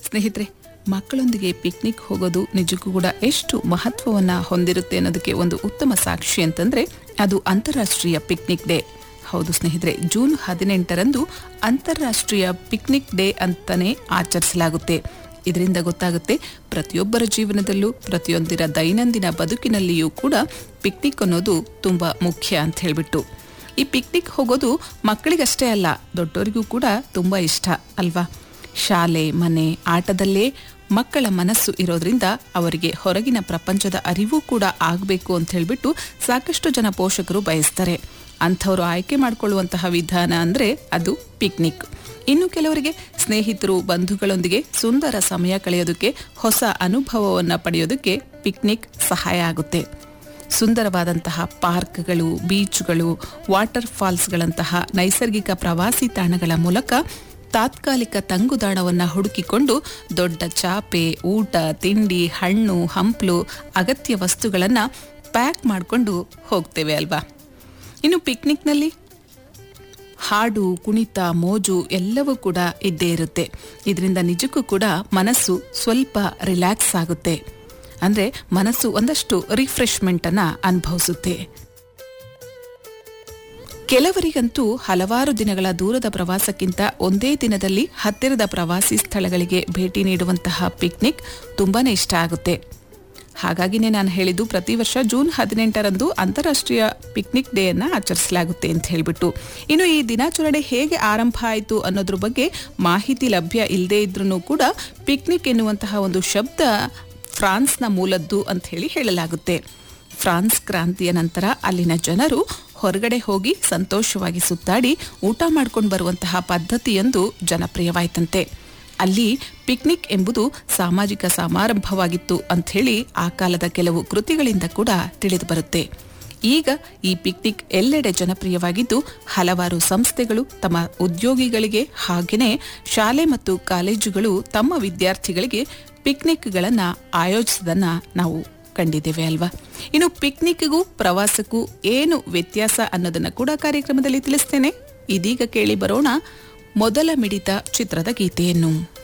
ಸ್ನೇಹಿತರೆ ಮಕ್ಕಳೊಂದಿಗೆ ಪಿಕ್ನಿಕ್ ಹೋಗೋದು ನಿಜಕ್ಕೂ ಕೂಡ ಎಷ್ಟು ಮಹತ್ವವನ್ನ ಹೊಂದಿರುತ್ತೆ ಅನ್ನೋದಕ್ಕೆ ಒಂದು ಉತ್ತಮ ಸಾಕ್ಷಿ ಅಂತಂದ್ರೆ ಅದು ಅಂತಾರಾಷ್ಟ್ರೀಯ ಪಿಕ್ನಿಕ್ ಡೇ ಹೌದು ಸ್ನೇಹಿತರೆ ಜೂನ್ ಹದಿನೆಂಟರಂದು ಅಂತಾರಾಷ್ಟ್ರೀಯ ಪಿಕ್ನಿಕ್ ಡೇ ಅಂತಾನೆ ಆಚರಿಸಲಾಗುತ್ತೆ ಇದರಿಂದ ಗೊತ್ತಾಗುತ್ತೆ ಪ್ರತಿಯೊಬ್ಬರ ಜೀವನದಲ್ಲೂ ಪ್ರತಿಯೊಂದಿನ ದೈನಂದಿನ ಬದುಕಿನಲ್ಲಿಯೂ ಕೂಡ ಪಿಕ್ನಿಕ್ ಅನ್ನೋದು ತುಂಬಾ ಮುಖ್ಯ ಅಂತ ಹೇಳ್ಬಿಟ್ಟು ಈ ಪಿಕ್ನಿಕ್ ಹೋಗೋದು ಮಕ್ಕಳಿಗಷ್ಟೇ ಅಲ್ಲ ದೊಡ್ಡವರಿಗೂ ಕೂಡ ತುಂಬಾ ಇಷ್ಟ ಅಲ್ವಾ ಶಾಲೆ ಮನೆ ಆಟದಲ್ಲೇ ಮಕ್ಕಳ ಮನಸ್ಸು ಇರೋದ್ರಿಂದ ಅವರಿಗೆ ಹೊರಗಿನ ಪ್ರಪಂಚದ ಅರಿವು ಕೂಡ ಆಗಬೇಕು ಅಂತ ಹೇಳ್ಬಿಟ್ಟು ಸಾಕಷ್ಟು ಜನ ಪೋಷಕರು ಬಯಸ್ತಾರೆ ಅಂಥವರು ಆಯ್ಕೆ ಮಾಡಿಕೊಳ್ಳುವಂತಹ ವಿಧಾನ ಅಂದರೆ ಅದು ಪಿಕ್ನಿಕ್ ಇನ್ನು ಕೆಲವರಿಗೆ ಸ್ನೇಹಿತರು ಬಂಧುಗಳೊಂದಿಗೆ ಸುಂದರ ಸಮಯ ಕಳೆಯೋದಕ್ಕೆ ಹೊಸ ಅನುಭವವನ್ನು ಪಡೆಯೋದಕ್ಕೆ ಪಿಕ್ನಿಕ್ ಸಹಾಯ ಆಗುತ್ತೆ ಸುಂದರವಾದಂತಹ ಪಾರ್ಕ್ಗಳು ಬೀಚ್ಗಳು ವಾಟರ್ ಫಾಲ್ಸ್ಗಳಂತಹ ನೈಸರ್ಗಿಕ ಪ್ರವಾಸಿ ತಾಣಗಳ ಮೂಲಕ ತಾತ್ಕಾಲಿಕ ತಂಗುದಾಣವನ್ನು ಹುಡುಕಿಕೊಂಡು ದೊಡ್ಡ ಚಾಪೆ ಊಟ ತಿಂಡಿ ಹಣ್ಣು ಹಂಪ್ಲು ಅಗತ್ಯ ವಸ್ತುಗಳನ್ನು ಪ್ಯಾಕ್ ಮಾಡಿಕೊಂಡು ಹೋಗ್ತೇವೆ ಅಲ್ವಾ ಇನ್ನು ಪಿಕ್ನಿಕ್ನಲ್ಲಿ ಹಾಡು ಕುಣಿತ ಮೋಜು ಎಲ್ಲವೂ ಕೂಡ ಇದ್ದೇ ಇರುತ್ತೆ ಇದರಿಂದ ನಿಜಕ್ಕೂ ಕೂಡ ಮನಸ್ಸು ಸ್ವಲ್ಪ ರಿಲ್ಯಾಕ್ಸ್ ಆಗುತ್ತೆ ಅಂದ್ರೆ ಮನಸ್ಸು ಒಂದಷ್ಟು ರಿಫ್ರೆಶ್ಮೆಂಟ್ ಅನ್ನ ಅನುಭವಿಸುತ್ತೆ ಕೆಲವರಿಗಂತೂ ಹಲವಾರು ದಿನಗಳ ದೂರದ ಪ್ರವಾಸಕ್ಕಿಂತ ಒಂದೇ ದಿನದಲ್ಲಿ ಹತ್ತಿರದ ಪ್ರವಾಸಿ ಸ್ಥಳಗಳಿಗೆ ಭೇಟಿ ನೀಡುವಂತಹ ಪಿಕ್ನಿಕ್ ತುಂಬಾನೇ ಇಷ್ಟ ಆಗುತ್ತೆ ಹಾಗಾಗಿನೇ ನಾನು ಹೇಳಿದ್ದು ಪ್ರತಿ ವರ್ಷ ಜೂನ್ ಹದಿನೆಂಟರಂದು ಅಂತಾರಾಷ್ಟ್ರೀಯ ಪಿಕ್ನಿಕ್ ಡೇ ಅನ್ನ ಆಚರಿಸಲಾಗುತ್ತೆ ಅಂತ ಹೇಳ್ಬಿಟ್ಟು ಇನ್ನು ಈ ದಿನಾಚರಣೆ ಹೇಗೆ ಆರಂಭ ಆಯಿತು ಅನ್ನೋದ್ರ ಬಗ್ಗೆ ಮಾಹಿತಿ ಲಭ್ಯ ಇಲ್ಲದೇ ಇದ್ರೂ ಕೂಡ ಪಿಕ್ನಿಕ್ ಎನ್ನುವಂತಹ ಒಂದು ಶಬ್ದ ಫ್ರಾನ್ಸ್ನ ಮೂಲದ್ದು ಅಂತ ಹೇಳಿ ಹೇಳಲಾಗುತ್ತೆ ಫ್ರಾನ್ಸ್ ಕ್ರಾಂತಿಯ ನಂತರ ಅಲ್ಲಿನ ಜನರು ಹೊರಗಡೆ ಹೋಗಿ ಸಂತೋಷವಾಗಿ ಸುತ್ತಾಡಿ ಊಟ ಮಾಡ್ಕೊಂಡು ಬರುವಂತಹ ಪದ್ಧತಿಯೊಂದು ಜನಪ್ರಿಯವಾಯ್ತಂತೆ ಅಲ್ಲಿ ಪಿಕ್ನಿಕ್ ಎಂಬುದು ಸಾಮಾಜಿಕ ಸಮಾರಂಭವಾಗಿತ್ತು ಅಂಥೇಳಿ ಆ ಕಾಲದ ಕೆಲವು ಕೃತಿಗಳಿಂದ ಕೂಡ ತಿಳಿದು ಬರುತ್ತೆ ಈಗ ಈ ಪಿಕ್ನಿಕ್ ಎಲ್ಲೆಡೆ ಜನಪ್ರಿಯವಾಗಿದ್ದು ಹಲವಾರು ಸಂಸ್ಥೆಗಳು ತಮ್ಮ ಉದ್ಯೋಗಿಗಳಿಗೆ ಹಾಗೆಯೇ ಶಾಲೆ ಮತ್ತು ಕಾಲೇಜುಗಳು ತಮ್ಮ ವಿದ್ಯಾರ್ಥಿಗಳಿಗೆ ಪಿಕ್ನಿಕ್ಗಳನ್ನು ಆಯೋಜಿಸೋದನ್ನ ನಾವು ಕಂಡಿದ್ದೇವೆ ಅಲ್ವಾ ಇನ್ನು ಪಿಕ್ನಿಕ್ಗೂ ಪ್ರವಾಸಕ್ಕೂ ಏನು ವ್ಯತ್ಯಾಸ ಅನ್ನೋದನ್ನ ಕೂಡ ಕಾರ್ಯಕ್ರಮದಲ್ಲಿ ತಿಳಿಸ್ತೇನೆ ಇದೀಗ ಕೇಳಿ ಬರೋಣ ಮೊದಲ ಮಿಡಿತ ಚಿತ್ರದ ಗೀತೆಯನ್ನು